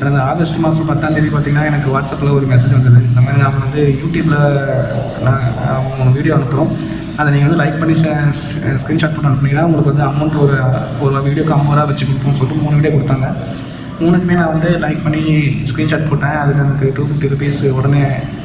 கடந்த ஆகஸ்ட் மாதம் பத்தாம் தேதி பார்த்தீங்கன்னா எனக்கு வாட்ஸ்அப்பில் ஒரு மெசேஜ் வந்தது இந்த மாதிரி நான் வந்து யூடியூப்பில் நான் மூணு வீடியோ அனுப்புகிறோம் அதை நீங்கள் வந்து லைக் பண்ணி ஸ்க்ரீன்ஷாட் போட்டு அனுப்புனீங்கன்னா உங்களுக்கு வந்து அமௌண்ட் ஒரு ஒரு வீடியோக்கு ஐம்பது ரூபா வச்சு கொடுப்போம்னு சொல்லிட்டு மூணு வீடியோ கொடுத்தாங்க மூணுக்குமே நான் வந்து லைக் பண்ணி ஸ்க்ரீன்ஷாட் போட்டேன் அதுக்கு எனக்கு டூ ஃபிஃப்டி ருபீஸ் உடனே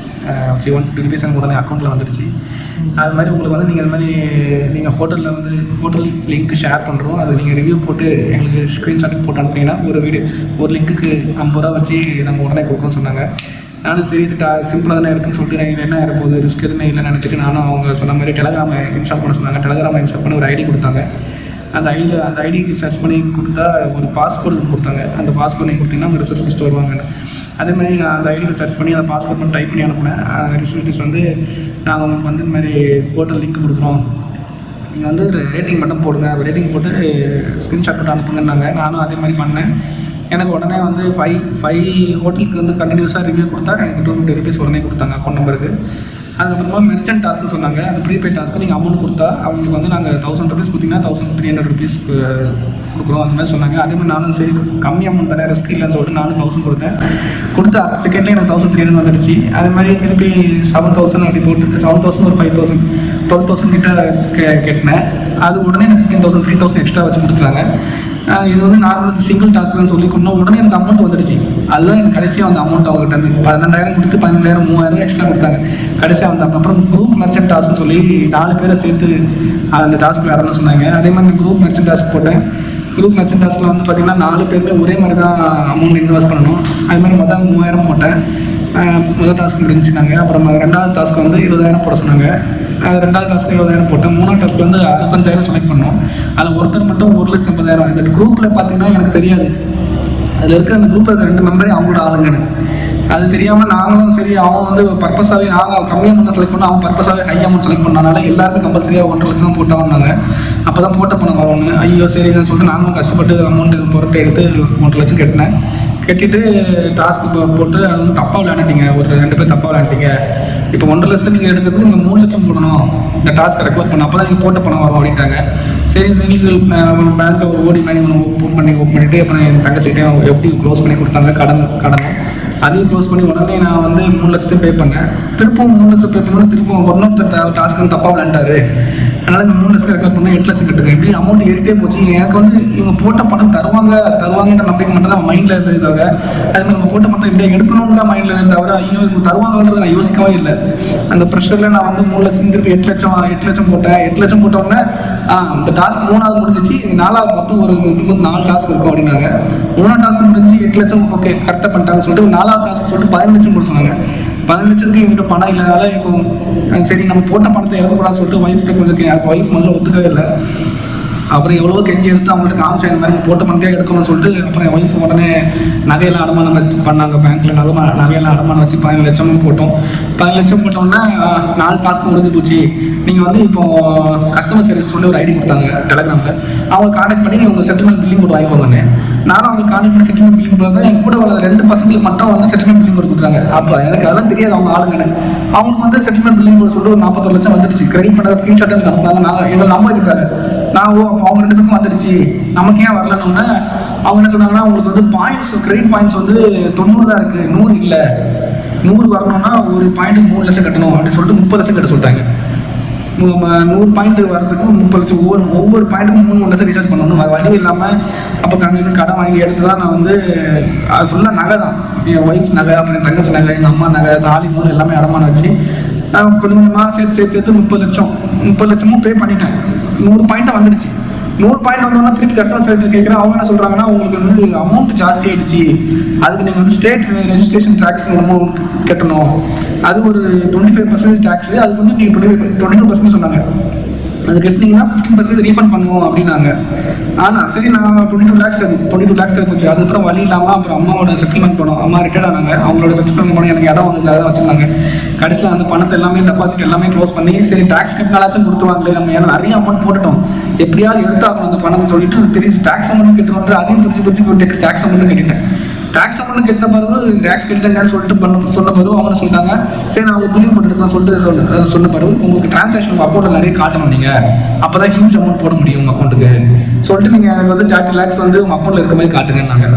சரி ஒன் ஃபிஃப்டி ருபீஸ் எனக்கு உடனே அக்கௌண்ட்டில் வந்துடுச்சு அது மாதிரி உங்களுக்கு வந்து நீங்கள் இந்த மாதிரி நீங்கள் ஹோட்டலில் வந்து ஹோட்டல் லிங்க் ஷேர் பண்ணுறோம் அது நீங்கள் ரிவ்யூ போட்டு எங்களுக்கு ஸ்க்ரீன்ஷாட் போட்டு அனுப்புனீங்கன்னா ஒரு வீடியோ ஒரு லிங்க்குக்கு ஐம்பது ரூபா வச்சு நாங்கள் உடனே கொடுக்குறோம் சொன்னாங்க நானும் சரி இது சிம்பிளாக தானே இருக்குன்னு சொல்லிட்டு நான் என்ன இருப்போது ரிஸ்க் எதுவுமே இல்லைன்னு நினச்சிட்டு நானும் அவங்க சொன்ன மாதிரி டெலகிராமை இன்ஸ்டால் பண்ண சொன்னாங்க டெலகிராமை இன்ஸ்டால் பண்ணி ஒரு ஐடி கொடுத்தாங்க அந்த ஐடியில் அந்த ஐடிக்கு சர்ச் பண்ணி கொடுத்தா ஒரு பாஸ்வேர்டு கொடுத்தாங்க அந்த பாஸ்வேர்டு நீங்கள் கொடுத்தீங்கன்னா அவங்க ரிசப்ஷனிஸ்ட் வருவாங்கன்னு அதே மாதிரி நான் அந்த ஐடியில் சர்ச் பண்ணி அந்த பாஸ்வேர்ட் பண்ணி டைப் பண்ணி அனுப்புனேன் ரிசப்ஷனிஸ்ட் வந்து நாங்கள் உங்களுக்கு வந்து இந்த மாதிரி ஹோட்டல் லிங்க் கொடுக்குறோம் நீங்கள் வந்து ரேட்டிங் மட்டும் போடுங்க ரேட்டிங் போட்டு ஸ்க்ரீன்ஷாட் போட்டு அனுப்புங்கன்னாங்க நானும் அதே மாதிரி பண்ணேன் எனக்கு உடனே வந்து ஃபைவ் ஃபைவ் ஹோட்டலுக்கு வந்து கண்டினியூஸாக ரிவ்யூ கொடுத்தா எனக்கு டூ ஃபிஃப்டி ருபீஸ் உடனே கொடுத்தாங்க அக்கௌண்ட் நம்பருக்கு அதுக்கப்புறமா மெர்ச்சன்ட் டாஸ்க்னு சொன்னாங்க அந்த ப்ரீபெய்ட் டாஸ்க்கு நீங்கள் அமௌண்ட் கொடுத்தா அவங்களுக்கு வந்து நாங்கள் தௌசண்ட் ருபீஸ் கொடுத்தீங்கன்னா தௌசண்ட் த்ரீ ஹண்ட்ரட் ருபீஸ் கொடுக்குறோம் அந்த மாதிரி சொன்னாங்க அதே மாதிரி நானும் சரி கம்மி அமௌண்ட் தானே ரிஸ்க் இல்லைன்னு சொல்லிட்டு நானும் தௌசண்ட் கொடுத்தேன் கொடுத்த செகண்ட்லேயே எனக்கு தௌசண்ட் த்ரீ ஹண்ட்ரட் வந்துடுச்சு அதே மாதிரி திருப்பி செவன் தௌசண்ட் அப்படி போட்டு செவன் தௌசண்ட் ஒரு ஃபைவ் தௌசண்ட் டுவெல் தௌசண்ட் கிட்ட கே கெட்டினேன் அது உடனே எனக்கு fifteen thousand three thousand extra வச்சு கொடுத்துருக்காங்க ஆஹ் இது வந்து நார்மல் சிங்கிள் டாஸ்க்னு சொல்லி கொடுத்தோம் உடனே எனக்கு அமௌண்ட் வந்துடுச்சு அதுதான் எனக்கு கடைசியாக அந்த அமௌண்ட் அவங்ககிட்ட இருந்து பன்னெண்டாயிரம் கொடுத்து பதினஞ்சாயிரம் மூவாயிரம் எக்ஸ்ட்ரா கொடுத்தாங்க கடைசியாக வந்து அப்புறம் குரூப் மெர்ச்சன்ட் டாஸ்க்னு சொல்லி நாலு பேரை சேர்த்து அந்த டாஸ்க் வரணும்னு சொன்னாங்க அதே மாதிரி குரூப் மெர்ச்சன்ட் டாஸ்க் போட்டேன் குரூப் மெர்ச்சன்ட் டாஸ்கில் வந்து பார்த்தீங்கன்னா நாலு பேருமே ஒரே மாதிரி தான் அமௌண்ட் இன்வெஸ்ட் பண்ணணும் அது மாதிரி மொத்தம் மூவாயிரம் போட்டேன் ஆஹ் முதல் டாஸ்க் முடிஞ்சுட்டாங்க அப்புறம் ரெண்டாவது டாஸ்க் வந்து இருபதாயிரம் போட சொன்னாங்க அது ரெண்டாவது டாஸ்க்கு இருபதாயிரம் போட்டேன் மூணாவது டாஸ்க் வந்து அறுபத்தஞ்சாயிரம் செலக்ட் பண்ணோம் அதில் ஒருத்தர் மட்டும் ஒரு லட்சம் ஐம்பதாயிரம் இந்த குரூப்பில் பார்த்தீங்கன்னா எனக்கு தெரியாது அதில் இருக்க அந்த குரூப்பில் இருக்க ரெண்டு மெம்பரே அவங்களோட ஆளுங்கன்னு அது தெரியாமல் நாங்களும் சரி அவன் வந்து பர்பஸாகவே நாங்கள் கம்மி அமௌண்ட் செலக்ட் பண்ணோம் அவன் பர்பஸாகவே ஹை அமௌண்ட் செலக்ட் பண்ணனால எல்லாருமே கம்பல்சரியாக ஒன்றரை லட்சம் போட்டா வந்தாங்க அப்போ தான் போட்ட பணம் வரும்னு ஐயோ சரின்னு சொல்லிட்டு நாங்களும் கஷ்டப்பட்டு அமௌண்ட் பொருட்டை எடுத்து ஒன்றரை லட்சம் கட்டினேன் கட்டிட்டு டாஸ்க் போட்டு அது வந்து தப்பாக விளையாண்டுட்டீங்க ஒரு ரெண்டு பேர் தப்பாக விளையாண்டுட்டீங்க இப்போ ஒன்றரை லட்சம் நீங்கள் எடுக்கிறதுக்கு நீங்கள் மூணு லட்சம் போடணும் இந்த டாஸ்க்கை ரெக்கவர் பண்ண அப்போ தான் நீங்கள் போட்ட பணம் வரும் அப்படின்ட்டாங்க சரி சரி பேங்க்கில் ஒரு ஓடி மாதிரி ஒன்று ஓப்பன் பண்ணி ஓப்பன் பண்ணிவிட்டு அப்புறம் என் தங்கச்சிக்கிட்டே எப்படி க்ளோஸ் பண்ணி கொடுத்தாங்க கடன் கடன் அதையும் க்ளோஸ் பண்ணி உடனே நான் வந்து மூணு லட்சத்தையும் பே பண்ணேன் திருப்பவும் மூணு லட்சம் பே பண்ணணும் திருப்பவும் இன்னொருத்தர் டாஸ்க் வந்து தப்பாக விளையாண்டாரு அதனால் இந்த மூணு லட்சத்தை ரெக்கார்ட் பண்ண எட்டு லட்சம் கட்டுங்க இப்படி அமௌண்ட் ஏறிட்டே போச்சு எனக்கு வந்து இவங்க போட்ட பணம் தருவாங்க தருவாங்கன்ற நம்பிக்கை மட்டும் தான் மைண்டில் இருந்தது தவிர அது மாதிரி நம்ம போட்ட பணத்தை இப்படியே எடுக்கணும்னு தான் மைண்டில் இருந்தது தவிர ஐயோ இவங்க தருவாங்கன்றதை நான் யோசிக்கவே இல்லை அந்த ப்ரெஷரில் நான் வந்து மூணு லட்சம் திருப்பி எட்டு லட்சம் எட்டு லட்சம் போட்டேன் எட்டு லட்சம் போட்ட உடனே ஆ இந்த டாஸ்க் மூணாவது முடிஞ்சிச்சு இது நாலாவது மொத்தம் ஒரு இதுக்கு வந்து நாலு டாஸ்க் இருக்கும் அப்படின்னாங்க மூணாவது டாஸ்க் முடிஞ்சு எட்டு லட்சம் ஓகே கரெக்டாக பண்ணிட்டாங்கன்னு சொல்லிட்டு நாலாவது டாஸ்க் சொல்லிட்டு பதினஞ்சு லட்சம் போட சொன்னாங்க பதினஞ்சு லட்சத்துக்கு எங்கிட்ட பணம் இல்லாதனால இப்போ அஹ் சரி நம்ம போட்ட பணத்தை இழக்கக்கூடாதுன்னு சொல்லிட்டு ஒய்ஃப்ட்ட கொஞ்சம் எனக்கு ஒய்ஃப் முதல்ல ஒத்துக்கவே இல்லை அப்புறம் எவ்வளோ கெஞ்சி எடுத்து அவங்கள்ட்ட காமிச்சேன் இந்த மாதிரி போட்ட பணத்தையே எடுக்கணும்னு சொல்லிட்டு அப்புறம் என் ஒய்ஃப் உடனே நகையெல்லாம் அடமானம் வச்சு பண்ணாங்க பேங்க்கில் நகை நகையெல்லாம் அடமானம் வச்சு பதினஞ்சு லட்சமும் போட்டோம் பதினஞ்சு லட்சம் போட்டோம்னா அஹ், நாலு டாஸ்க்கு முடிஞ்சு போச்சு நீங்கள் வந்து இப்போ கஸ்டமர் சர்வீஸ் சொல்லி ஒரு ஐடி கொடுத்தாங்க டெலகிராமில் அவங்க காண்டாக்ட் பண்ணி உங்கள் செட்டில்மெண்ட் பில்லிங் போட்டு வாங்கிக்கோங்கன்னு நானும் அவங்க காண்டாக்ட் பண்ணி செட்டில்மெண்ட் பில்லிங் போட்டு என் கூட வர ரெண்டு பசங்களுக்கு மட்டும் வந்து செட்டில்மெண்ட் பில்லிங் போட்டு கொடுத்தாங்க அப்போ எனக்கு அதெல்லாம் தெரியாது அவங்க ஆளுங்கன்னு அவங்களுக்கு வந்து செட்டில்மெண்ட் பில்லிங் போட்டு சொல்லிட்டு ஒரு நாற்பத்தொரு லட்சம் வந்துடுச்சு கிரெடிட் பண்ண ஸ்க்ரீன்ஷாட் எனக்கு அனுப்புனாங்க நாங்கள் எங்கள் நம்பர் இருக்காரு நான் ஓ அப்போ அவங்க ரெண்டு பேருக்கும் வந்துடுச்சு நமக்கு ஏன் வரலன்னு அவங்க என்ன சொன்னாங்கன்னா உங்களுக்கு வந்து பாயிண்ட்ஸ் கிரெடிட் பாயிண்ட்ஸ் வந்து தொண்ணூறு தான் இருக்குது நூறு இல்லை நூறு வரணும்னா ஒரு பாயிண்ட் மூணு லட்சம் கட்டணும் அப்படின்னு சொல்லிட்டு முப்பது லட்சம் கட்ட சொல்லிட்டாங்க மு- ம- நூறு பாயிண்ட் வரதுக்கு முப்பது லட்சம் ஒவ்வொரு ஒவ்வொரு பாயிண்ட்டுக்கும் மூணு மூணு லட்சம் ரீசார்ஜ் பண்ணணும் வேறு வழி இல்லாமல் அப்போ அங்கே கடன் வாங்கி எடுத்து தான் நான் வந்து அது ஃபுல்லாக நகை தான் என் ஒய்ஃப் நகை அப்புறம் என் தங்கச்சி நகை எங்கள் அம்மா நகை தாலி முதல் எல்லாமே அடமான வச்சு நான் கொஞ்சம் கொஞ்சமாக சேர்த்து சேர்த்து சேர்த்து முப்பது லட்சம் முப்பது லட்சமும் பே பண்ணிட்டேன் நூறு பாயிண்ட்டாக வந்துடுச்சு நூறு பாயிண்ட் வந்தோம்னா திருப்பி கஸ்டமர் சர்வீஸ் கேட்குறேன் அவங்க என்ன சொல்கிறாங்கன்னா உங்களுக்கு வந்து அமௌண்ட் ஜாஸ்தி ஆயிடுச்சு அதுக்கு நீங்கள் வந்து ஸ்டேட் ரெஜிஸ்ட்ரேஷன் டேக்ஸ் அமௌண்ட் கட்டணும் அது ஒரு டுவெண்ட்டி ஃபைவ் பர்சன்டேஜ் டேக்ஸ் அதுக்கு வந்து நீங்கள் டுவெண்ட்டி டுவெண்ட்டி டூ பர்சன்ட் சொன்னாங்க அது கட்டினீங்கன்னா ஃபிஃப்டின் பர்சன்ட் ரீஃபண்ட் பண்ணுவோம் அப்படின்னாங்க ஆனால் சரி நான் twenty two lakhs twenty two lakhs போச்சு அதுக்கப்புறம் வழி இல்லாமல் அப்புறம் அம்மாவோட செட்டில்மெண்ட் பண்ணோம் அம்மா ரிட்டையர்ட் ஆனாங்க அவங்களோட செட்டில்மெண்ட் பண்ணி எனக்கு இடம் வந்து அதான் வச்சிருந்தாங்க கடைசியில் அந்த பணத்தை எல்லாமே டெபாசிட் எல்லாமே க்ளோஸ் பண்ணி சரி டேக்ஸ் கட்டினாலாச்சும் கொடுத்துருவாங்களே நம்ம ஏன்னா நிறைய அமௌண்ட் போட்டுட்டோம் எப்படியாவது எடுத்தாகணும் அந்த பணத்தை சொல்லிட்டு தெரியும் டேக்ஸ் அமௌண்ட் கட்டுறோம் அதையும் பிடிச்சி பிடிச்சி டெக்ஸ் டேக்ஸ் அமௌண்ட் கட்டிட்டேன் டேக்ஸ் அமௌண்ட் கட்டின பிறகு டேக்ஸ் கட்டிட்டேங்கன்னு சொல்லிட்டு பண்ண சொன்ன பிறகு அவங்க என்ன சொல்லிட்டாங்க சரி நான் உங்களுக்கு பில்லிங் போட்டுருக்கேன் சொல்லிட்டு சொல்ல சொன்ன பிறகு உங்களுக்கு டிரான்சாக்ஷன் உங்கள் அக்கௌண்ட்டில் நிறைய காட்டணும் நீங்கள் அப்போ தான் ஹியூஜ் அமௌண்ட் போட முடியும் உங்கள் அக்கௌண்ட்டுக்கு சொல்லிட்டு நீங்கள் எனக்கு வந்து தேர்ட்டி லேக்ஸ் வந்து உங்கள் அக்கௌண்ட்டில் இருக்க மாதிரி காட்டுங்கன்னாங்க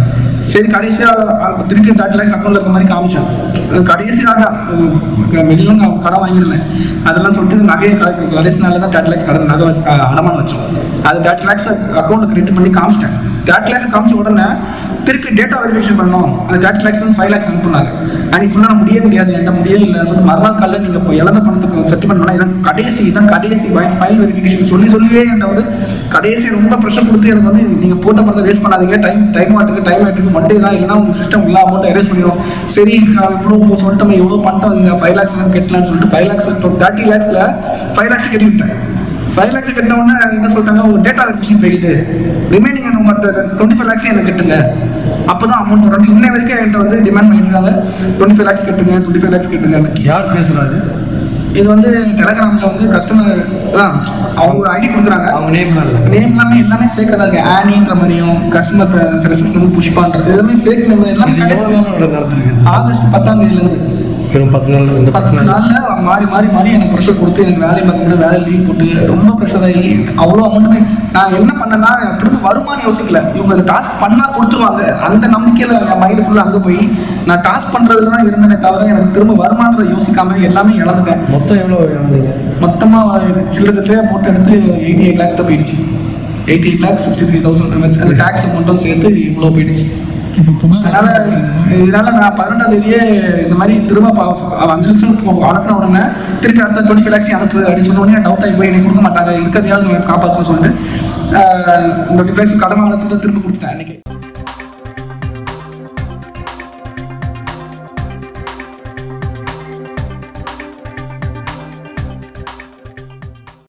சரி கடைசியாக திருப்பி தேர்ட்டி லேக்ஸ் அக்கௌண்ட்ல இருக்க மாதிரி காமிச்சேன் கடைசியாக வெளியில நான் கடன் வாங்கியிருந்தேன் அதெல்லாம் சொல்லிட்டு நகையை க- கடைசி நாளில் தான் தேர்ட்டி லேக்ஸ் கடன் நகை வச்சு- அஹ் அடமானம் வச்சோம் அது தேர்ட்டி லேக்ஸ் அக்கௌண்ட்டுக்கு கிரெடிட் பண்ணி காமிச்சிட்டேன் தேர்ட்டி லேக்ஸ் காமிச்ச உடனே திருப்பி டேட்டா வெரிஃபிகேஷன் பண்ணோம் அந்த தேர்ட்டி லேக்ஸ் வந்து ஃபைவ் லேக்ஸ் அனுப்புனாங்க அன்னைக்கு ஃபுல்லாக நான் முடிய முடியாது என்கிட்ட முடியவே இல்லை சொல்லிட்டு மறுநாள் காலையில் நீங்கள் இப்போ இழந்த பணத்துக்கு செட்டில்மெண்ட் பண்ணால் இதான் கடைசி இதான் கடைசி ஃபைல் வெரிஃபிகேஷன் சொல்லி சொல்லியே என்கிட்ட வந்து கடைசி ரொம்ப ப்ரெஷர் கொடுத்து எனக்கு வந்து நீங்கள் போட்ட பணத்தை வேஸ்ட் பண்ணாதீங்க டைம் டைம் ஆட்டுக்கு டைம் ஆட்டுக்கு மண்டே தான் இல்லைன்னா உங்கள் சிஸ்டம் எல்லா அமௌண்ட்டை எரேஸ் பண்ணிடும் சரி இவ்வளோ சொல்லிட்டோம் எவ்வளோ பண்ணிட்டோம் இந்த ஃபைவ் லேக்ஸ் கட்டலாம்னு சொல்லிட்டு ஃபைவ் லேக்ஸ் தேர்ட்டி லேக்ஸில் ஃபைவ் லேக்ஸ் கட்டி விட்டேன் ஃபைவ் லேக்ஸ் கட்டின உடனே என்ன சொல்லிட்டாங்க உங்க டேட்டா வெரிஃபிகேஷன் ஃபெயில்டு ரிமைனிங் உங்கள்கிட்ட டுவெண்ட்டி ஃபைவ் லேக்ஸ் எனக்கு கட்டுங்க அப்போ தான் அமௌண்ட் வரும் இன்ன வரைக்கும் என்கிட்ட வந்து டிமாண்ட் பண்ணிருக்காங்க டுவெண்ட்டி ஃபைவ் லேக்ஸ் கட்டுங்க டுவெண்ட்டி ஃபைவ் லேக்ஸ் கட்டுங்கன்னு யார் பேசுறாரு இது வந்து டெலகிராமில் வந்து கஸ்டமர் தான் அவங்க ஒரு ஐடி கொடுக்குறாங்க அவங்க நேம் இல்லை நேம் எல்லாமே எல்லாமே ஃபேக்காக தான் இருக்கு ஆனின்ற மாதிரியும் கஸ்டமர் ரெசிப்ஷன் வந்து புஷ்பான்றது எல்லாமே ஃபேக் நேம் எல்லாமே இது கடைசி எவ்வளவு நாள் நடந்திருக்கு ஆகஸ்ட் பத்தாம் தேதியிலேருந்து வெறும் பத்து நாள் இந்த பத்து பத்து நாள் நாள்ல மாறி மாறி மாறி எனக்கு ப்ரெஷர் கொடுத்து எனக்கு வேலையை பார்க்க முடியல வேலை லீவ் போட்டு ரொம்ப ப்ரெஷர் ஆகி அவ்வளோ அமௌண்ட்டுமே நான் என்ன பண்ணேன்னா திரும்ப வருமானு யோசிக்கல இவங்க அந்த டாஸ்க் பண்ணா கொடுத்துருவாங்க அந்த நம்பிக்கையில என் மைண்ட் ஃபுல்லாக அங்கே போய் நான் டாஸ்க் பண்றதுல தான் இருந்தேனே தவிர எனக்கு திரும்ப வருமானத்தை யோசிக்காம எல்லாமே இழந்துட்டேன் மொத்தம் எவ்வளோ இழந்தீங்க மொத்தமாக சில்லற சட்டையாக போட்டு எடுத்து எயிட்டி எயிட் லேக்ஸ் தான் போயிடுச்சு eighty eight lakhs sixty three thousand அந்த டேக்ஸ் அமௌண்ட்டும் சேர்த்து இவ்வளோ போயிடுச்சு இப்போ புகார் அதனால இதனால நான் பதினெட்டாம் தேதியே இந்த மாதிரி திரும்ப ப- அவ அஞ்சு லட்சம் போ- அனுப்பின உடனே திருப்பி அடுத்த டுவெண்ட்டி ஃபைவ் லேக்ஸ் அனுப்பு அப்படின்னு சொன்ன உடனே டவுட் ஆகி போய் எனக்கு கொடுக்க மாட்டாங்க இருக்கிறதையாவது காப்பாற்றுன்னு சொல்லிட்டு டுவெண்ட்டி ஃபைவ் லேக்ஸ் கடன் வாங்கினதுக்கு திரும்ப கொடுத்துட்டேன் அன்னைக்கு